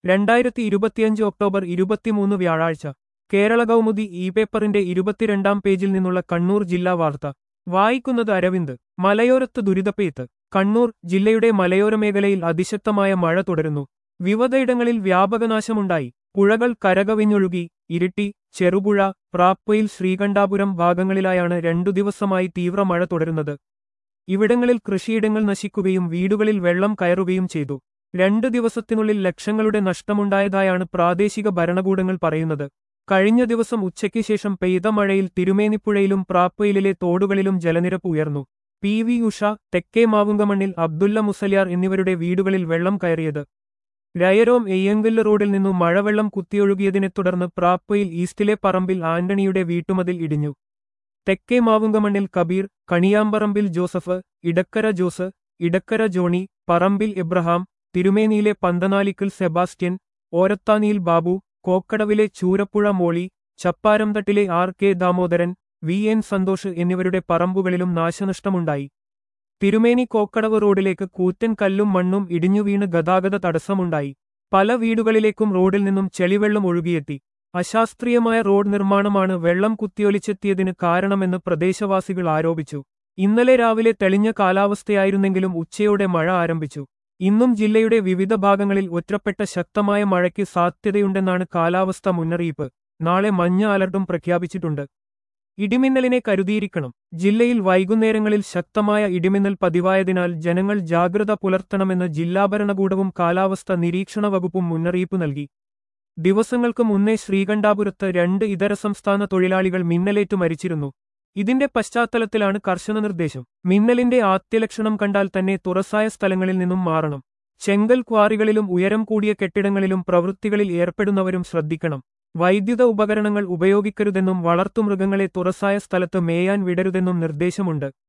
രണ്ടായിരത്തി ഇരുപത്തിയഞ്ച് ഒക്ടോബർ ഇരുപത്തിമൂന്ന് വ്യാഴാഴ്ച കേരള കൗമുദി ഇ പേപ്പറിന്റെ ഇരുപത്തിരണ്ടാം പേജിൽ നിന്നുള്ള കണ്ണൂർ ജില്ലാ വാർത്ത വായിക്കുന്നത് അരവിന്ദ് മലയോരത്ത് ദുരിതപ്പെയ്ത്ത് കണ്ണൂർ ജില്ലയുടെ മലയോര മേഖലയിൽ അതിശക്തമായ മഴ തുടരുന്നു വിവിധയിടങ്ങളിൽ വ്യാപകനാശമുണ്ടായി പുഴകൾ കരകവിഞ്ഞൊഴുകി ഇരിട്ടി ചെറുപുഴ പ്രാപ്പയിൽ ശ്രീകണ്ഠാപുരം ഭാഗങ്ങളിലായാണ് രണ്ടു ദിവസമായി തീവ്ര മഴ തുടരുന്നത് ഇവിടങ്ങളിൽ കൃഷിയിടങ്ങൾ നശിക്കുകയും വീടുകളിൽ വെള്ളം കയറുകയും ചെയ്തു രണ്ടു ദിവസത്തിനുള്ളിൽ ലക്ഷങ്ങളുടെ നഷ്ടമുണ്ടായതായാണ് പ്രാദേശിക ഭരണകൂടങ്ങൾ പറയുന്നത് കഴിഞ്ഞ ദിവസം ഉച്ചയ്ക്ക് ശേഷം പെയ്ത മഴയിൽ തിരുമേനിപ്പുഴയിലും പ്രാപ്പയിലെ തോടുകളിലും ജലനിരപ്പ് ഉയർന്നു പി വി ഉഷ തെക്കേ മാവുങ്കമണ്ണിൽ അബ്ദുല്ല മുസലിയാർ എന്നിവരുടെ വീടുകളിൽ വെള്ളം കയറിയത് രയരോം എയ്യങ്കല്ല് റോഡിൽ നിന്നു മഴവെള്ളം കുത്തിയൊഴുകിയതിനെ തുടർന്ന് പ്രാപ്പയിൽ ഈസ്റ്റിലെ പറമ്പിൽ ആന്റണിയുടെ വീട്ടുമതിൽ ഇടിഞ്ഞു തെക്കേ മാവുങ്കമണ്ണിൽ കബീർ കണിയാമ്പറമ്പിൽ ജോസഫ് ഇടക്കര ജോസ് ഇടക്കര ജോണി പറമ്പിൽ എബ്രഹാം തിരുമേനിയിലെ പന്തനാലിക്കൽ സെബാസ്റ്റ്യൻ ഓരത്താനിയിൽ ബാബു കോക്കടവിലെ ചൂരപ്പുഴ മോളി ചപ്പാരംതട്ടിലെ R K Damodaran V N Santhosh എന്നിവരുടെ പറമ്പുകളിലും നാശനഷ്ടമുണ്ടായി തിരുമേനി കോക്കടവ് റോഡിലേക്ക് കൂറ്റൻ കല്ലും മണ്ണും ഇടിഞ്ഞുവീണ് ഗതാഗത തടസ്സമുണ്ടായി പല വീടുകളിലേക്കും റോഡിൽ നിന്നും ചെളിവെള്ളം ഒഴുകിയെത്തി അശാസ്ത്രീയമായ റോഡ് നിർമ്മാണമാണ് വെള്ളം കുത്തിയൊലിച്ചെത്തിയതിന് കാരണമെന്ന് പ്രദേശവാസികൾ ആരോപിച്ചു ഇന്നലെ രാവിലെ തെളിഞ്ഞ കാലാവസ്ഥയായിരുന്നെങ്കിലും ഉച്ചയോടെ മഴ ആരംഭിച്ചു ഇന്നും ജില്ലയുടെ വിവിധ ഭാഗങ്ങളിൽ ഒറ്റപ്പെട്ട ശക്തമായ മഴയ്ക്ക് സാധ്യതയുണ്ടെന്നാണ് കാലാവസ്ഥ മുന്നറിയിപ്പ് നാളെ മഞ്ഞ അലർട്ടും പ്രഖ്യാപിച്ചിട്ടുണ്ട് ഇടിമിന്നലിനെ കരുതിയിരിക്കണം ജില്ലയിൽ വൈകുന്നേരങ്ങളിൽ ശക്തമായ ഇടിമിന്നൽ പതിവായതിനാൽ ജനങ്ങൾ ജാഗ്രത പുലർത്തണമെന്ന് ജില്ലാ ഭരണകൂടവും കാലാവസ്ഥ നിരീക്ഷണ വകുപ്പും മുന്നറിയിപ്പ് നൽകി ദിവസങ്ങൾക്ക് മുന്നേ ശ്രീകണ്ഠാപുരത്ത് രണ്ട് ഇതര സംസ്ഥാന തൊഴിലാളികൾ മിന്നലേറ്റു മരിച്ചിരുന്നു ഇതിന്റെ പശ്ചാത്തലത്തിലാണ് കർശന നിർദ്ദേശം മിന്നലിന്റെ ആദ്യലക്ഷണം കണ്ടാൽ തന്നെ തുറസായ സ്ഥലങ്ങളിൽ നിന്നും മാറണം ചെങ്കൽ ക്വാറികളിലും ഉയരം കൂടിയ കെട്ടിടങ്ങളിലും പ്രവൃത്തികളിൽ ഏർപ്പെടുന്നവരും ശ്രദ്ധിക്കണം വൈദ്യുത ഉപകരണങ്ങൾ ഉപയോഗിക്കരുതെന്നും വളർത്തുമൃഗങ്ങളെ തുറസായ സ്ഥലത്ത് മേയാൻ വിടരുതെന്നും നിർദ്ദേശമുണ്ട്